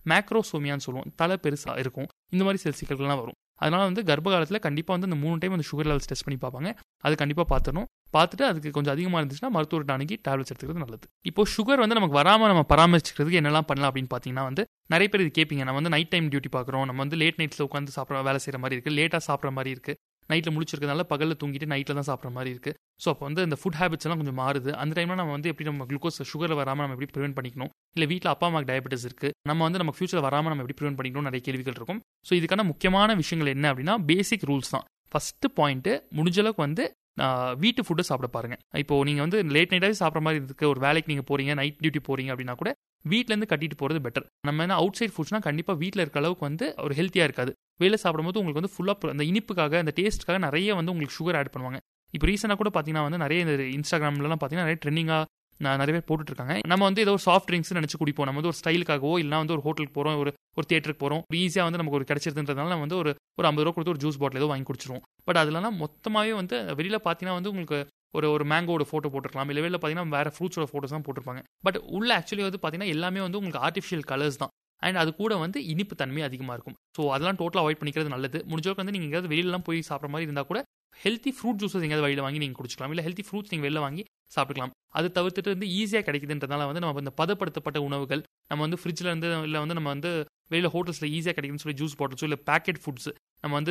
மேக்ரோசோமியான்னு சொல்லுவோம் தலை பெருசாக இருக்கும் இந்த மாதிரி செல் சிக்கல்கள்லாம் வரும் அதனால வந்து கர்ப்ப காலத்தில் கண்டிப்பாக வந்து இந்த மூணு டைம் அந்த சுகர் லெவல்ஸ் டெஸ்ட் பண்ணி பார்ப்பாங்க அது கண்டிப்பாக பார்த்துடணும் பார்த்துட்டு அதுக்கு கொஞ்சம் அதிகமாக இருந்துச்சுன்னா மருத்துவர்கிட்ட அணுகி டேப்லெட்ஸ் எடுத்துக்கிறது நல்லது இப்போ சுகர் வந்து நமக்கு வராமல் நம்ம பராமரிச்சுக்கிறதுக்கு என்னெல்லாம் பண்ணலாம் அப்படின்னு பார்த்தீங்கன்னா வந்து நிறைய பேர் இது கேட்பீங்க நம்ம வந்து நைட் டைம் டியூட்டி பார்க்குறோம் நம்ம வந்து லேட் நைட்ஸில் உட்காந்து சாப்பிட்ற வேலை செய்கிற மாதிரி இருக்குது லேட்டாக சாப்பிட்ற மாதிரி இருக்குது நைட்டில் முழிச்சிருக்கனால பகலில் தூங்கிட்டு நைட்டில் தான் சாப்பிட்ற மாதிரி இருக்குது ஸோ அப்போ வந்து இந்த ஃபுட் ஹேபிட்ஸ் எல்லாம் கொஞ்சம் மாறுது அந்த டைமில் நம்ம வந்து எப்படி நம்ம குளுக்கோஸ் சுகர் வராமல் நம்ம எப்படி ப்ரிவென்ட் பண்ணிக்கணும் இல்லை வீட்டில் அப்பா அம்மாக்கு டயபெட்டிஸ் இருக்குது நம்ம வந்து நம்ம ஃபியூச்சர் வராமல் நம்ம எப்படி ப்ரிவென்ட் பண்ணிக்கணும் நிறைய கேள்விகள் இருக்கும் ஸோ இதுக்கான முக்கியமான விஷயங்கள் என்ன அப்படின்னா பேசிக் ரூல்ஸ் தான் ஃபஸ்ட்டு பாயிண்ட்டு முடிஞ்ச அளவுக்கு வந்து ஆஹ், வீட்டு ஃபுட்டை சாப்பிட பாருங்க இப்போ நீங்கள் வந்து லேட் நைட்டாகவே சாப்பிட்ற மாதிரி இருக்கு ஒரு வேலைக்கு நீங்கள் போறீங்க நைட் டியூட்டி போறீங்க அப்படின்னா கூட வீட்டிலேருந்து கட்டிட்டு போகிறது பெட்டர் நம்ம என்ன அவுட் சைட் ஃபுட்ஸ்னா கண்டிப்பாக வீட்டில் இருக்க அளவுக்கு வந்து ஒரு ஹெல்த்தியாக இருக்காது வெளில சாப்பிடும்போது உங்களுக்கு வந்து ஃபுல்லாக அந்த இனிப்புக்காக அந்த டேஸ்ட்டுக்காக நிறைய வந்து உங்களுக்கு சுகர் ஆட் பண்ணுவாங்க இப்போ ரீசெண்டாக கூட பார்த்தீங்கன்னா வந்து நிறைய இந்த இன்ஸ்டாகிராம்லலாம் பார்த்தீங்கன்னா நிறைய ட்ரெண்டிங்காக நான் நிறைய பேர் போட்டுட்டு இருக்காங்க நம்ம வந்து ஏதோ ஒரு சாஃப்ட் ட்ரிங்க்ஸ் நினச்சி குடிப்போம் நம்ம வந்து ஒரு ஸ்டைலுக்காகவோ இல்லைனா வந்து ஒரு ஹோட்டலுக்கு போகிறோம் ஒரு ஒரு தியேட்டருக்கு போகிறோம் ஈஸியாக வந்து நமக்கு ஒரு கிடைச்சிருதுன்றதுனால நம்ம வந்து ஒரு ஒரு ஐம்பது ரூபா கொடுத்து ஒரு ஜூஸ் பாட்டில் ஏதோ வாங்கி குடிச்சிருவோம் பட் அதுலலாம் மொத்தமாகவே வந்து வெளியில் பார்த்தீங்கன்னா வந்து உங்களுக்கு ஒரு ஒரு மேங்கோட ஃபோட்டோ போட்டிருக்கலாம் இல்லை வெளியில் பார்த்தீங்கன்னா வேறு ஃப்ரூட்ஸோட ஃபோட்டோஸ் தான் போட்டிருப்பாங்க பட் உள்ள ஆக்சுவலி வந்து பார்த்தீங்கன்னா எல்லாமே வந்து உங்களுக்கு ஆர்டிஃபிஷியல் கலர்ஸ் தான் அண்ட் அது கூட வந்து இனிப்பு தன்மை அதிகமாக இருக்கும் ஸோ அதெல்லாம் டோட்டலாக அவாய்ட் பண்ணிக்கிறது நல்லது முடிஞ்சளவுக்கு வந்து நீங்கள் எங்கேயாவது வெளியிலலாம் போய் சாப்பிட்ற மாதிரி இருந்தால் கூட ஹெல்த்தி ஃப்ரூட் ஜூஸஸ் எங்கேயாவது வெளியில் வாங்கி நீங்கள் குடிச்சிக்கலாம் இல்லை ஹெல்த்தி ஃப்ரூட்ஸ் நீங்கள் வெளில வாங்கி சாப்பிட்டுக்கலாம் அது தவிர்த்துட்டு வந்து ஈஸியாக கிடைக்குதுன்றதால வந்து நம்ம இந்த பதப்படுத்தப்பட்ட உணவுகள் நம்ம வந்து ஃப்ரிட்ஜில் இருந்து இல்லை வந்து நம்ம வந்து வெளியில் ஹோட்டல்ஸில் ஈஸியாக கிடைக்குதுன்னு சொல்லி ஜூஸ் பாட்டில்ஸோ இல்லை பேக்கெட் ஃபுட்ஸ் நம்ம வந்து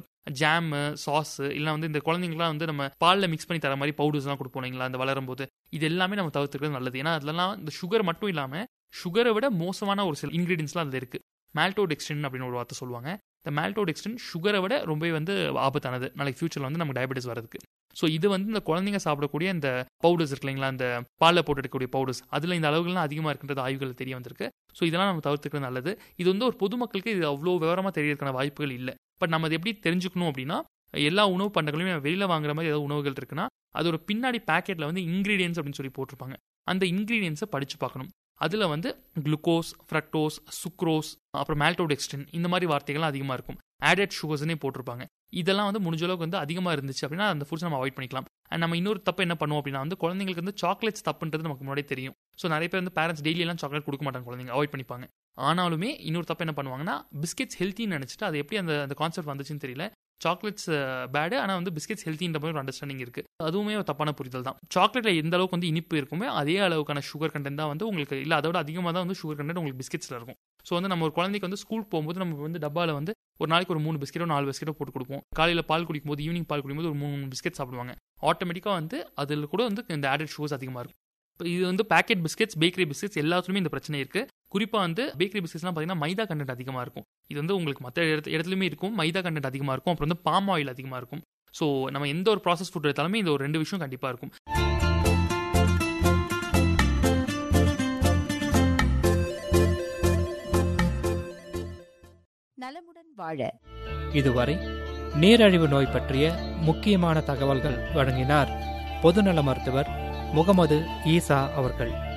ஜாமு சாஸு இல்லை வந்து இந்த குழந்தைங்களாம் வந்து நம்ம பாலில் மிக்ஸ் பண்ணி தர மாதிரி பவுடர்ஸ்லாம் கொடுப்போம் இல்லைங்களா அந்த வளரும் போது இது எல்லாமே நம்ம தவிர்த்துக்கிறது நல்லது ஏன்னா அதெல்லாம் இந்த சுகர் மட்டும் இல்லாமல் சுகரை விட மோசமான ஒரு சில இன்க்ரீடியன்ஸ்லாம் அதில் இருக்குது மால்டோடெக்ஸ்டின் அப்படின்னு ஒரு வார்த்தை சொல்லுவாங்க இந்த மால்டோடெக்ஸ்டின் சுகரை விட ரொம்பவே வந்து ஆபத்தானது நாளைக்கு ஃபியூச்சரில் வந்து நமக்கு டயபெட்டிஸ் வரதுக்கு ஸோ இது வந்து இந்த குழந்தைங்க சாப்பிடக்கூடிய இந்த பவுடர்ஸ் இருக்கு இல்லைங்களா அந்த பாலில் போட்டு எடுக்கக்கூடிய பவுடர்ஸ் அதில் இந்த அளவுகள்லாம் அதிகமாக இருக்கின்றது ஆய்வுகள் தெரிய வந்திருக்கு ஸோ இதெல்லாம் நம்ம தவிர்த்துக்கிறது நல்லது இது வந்து ஒரு பொதுமக்களுக்கு இது அவ்வளோ விவரமாக தெரியறதுக்கான வாய்ப்புகள் இல்லை பட் நம்ம அதை எப்படி தெரிஞ்சுக்கணும் அப்படின்னா எல்லா உணவு பண்டங்களையும் வெளியில் வாங்குற மாதிரி ஏதாவது உணவுகள் இருக்குன்னா அதோட பின்னாடி பேக்கெட்டில் வந்து இன்க்ரீடியன்ஸ் அப்படின்னு சொல்லி போட்டிருப்பாங்க அந்த இன்க்ரீடியன்ஸை படித்து பார்க்கணும் அதில் வந்து குளுக்கோஸ் ஃப்ரக்டோஸ் சுக்ரோஸ் அப்புறம் மால்டோடெக்ஸ்டின் இந்த மாதிரி வார்த்தைகள்லாம் அதிகமாக இருக்கும் ஆடட் சுகர்ஸ்னே போட்டிருப்பாங்க இதெல்லாம் வந்து முடிஞ்ச அளவுக்கு வந்து அதிகமாக இருந்துச்சு அப்படின்னா அந்த ஃபுட்ஸ் நம்ம அவாய்ட் பண்ணிக்கலாம் அண்ட் நம்ம இன்னொரு தப்பு என்ன பண்ணுவோம் அப்படின்னா வந்து குழந்தைங்களுக்கு வந்து சாக்லேட்ஸ் தப்புன்றது நமக்கு முன்னாடியே தெரியும் ஸோ நிறைய பேர் வந்து பேரண்ட்ஸ் டெய்லி எல்லாம் சாக்லேட் கொடுக்க மாட்டாங்க குழந்தைங்க அவாய்ட் பண்ணிப்பாங்க ஆனாலுமே இன்னொரு தப்பு என்ன பண்ணுவாங்கன்னா பிஸ்கெட்ஸ் ஹெல்த்தின்னு நினச்சிட்டு அது எப்படி அந்த அந்த கான்செப்ட் வந்துச்சுன்னு தெரியல சாக்லேட்ஸ் பேடு ஆனால் வந்து பிஸ்கெட்ஸ் ஹெல்த்தின்ற மாதிரி ஒரு அண்டர்ஸ்டாண்டிங் இருக்குது அதுவுமே ஒரு தப்பான புரிதல் தான் சாக்லேட்டில் எந்த அளவுக்கு வந்து இனிப்பு இருக்குமே அதே அளவுக்கான சுகர் கண்டென்ட் தான் வந்து உங்களுக்கு இல்லை அதோட அதிகமாக தான் வந்து சுகர் கண்டென்ட் உங்களுக்கு பிஸ்கெட்ஸில் இருக்கும் ஸோ வந்து நம்ம ஒரு குழந்தைக்கு வந்து ஸ்கூல் போகும்போது நம்ம வந்து டப்பாவில் வந்து ஒரு நாளைக்கு ஒரு மூணு பிஸ்கெட்டோ நாலு பிஸ்கெட்டோ போட்டு கொடுப்போம் காலையில் பால் குடிக்கும்போது ஈவினிங் பால் குடிக்கும்போது ஒரு மூணு பிஸ்கெட் சாப்பிடுவாங்க ஆட்டோமேட்டிக்காக வந்து அதில் கூட வந்து இந்த ஆடட் சுகர்ஸ் அதிகமாக இருக்கும் இப்போ இது வந்து பேக்கெட் பிஸ்கெட்ஸ் பேக்கரி பிஸ்கெட்ஸ் எல்லாத்துலையுமே இந்த பிரச்சனை இருக்குது குறிப்பாக வந்து பேக்கரி பிஸ்கெட்ஸ்லாம் பார்த்தீங்கன்னா மைதா கண்டென்ட் அதிகமாக இருக்கும் இது வந்து உங்களுக்கு மற்ற இடத்து இடத்துலையுமே இருக்கும் மைதா கண்டென்ட் அதிகமாக இருக்கும் அப்புறம் வந்து பாம் ஆயில் அதிகமாக இருக்கும் ஸோ நம்ம எந்த ஒரு ப்ராசஸ் ஃபுட் எடுத்தாலுமே இந்த ஒரு ரெண்டு விஷயம் கண்டிப்பாக இருக்கும் நலமுடன் வாழ இதுவரை நீரழிவு நோய் பற்றிய முக்கியமான தகவல்கள் வழங்கினார் பொதுநல மருத்துவர் முகமது ஈசா அவர்கள்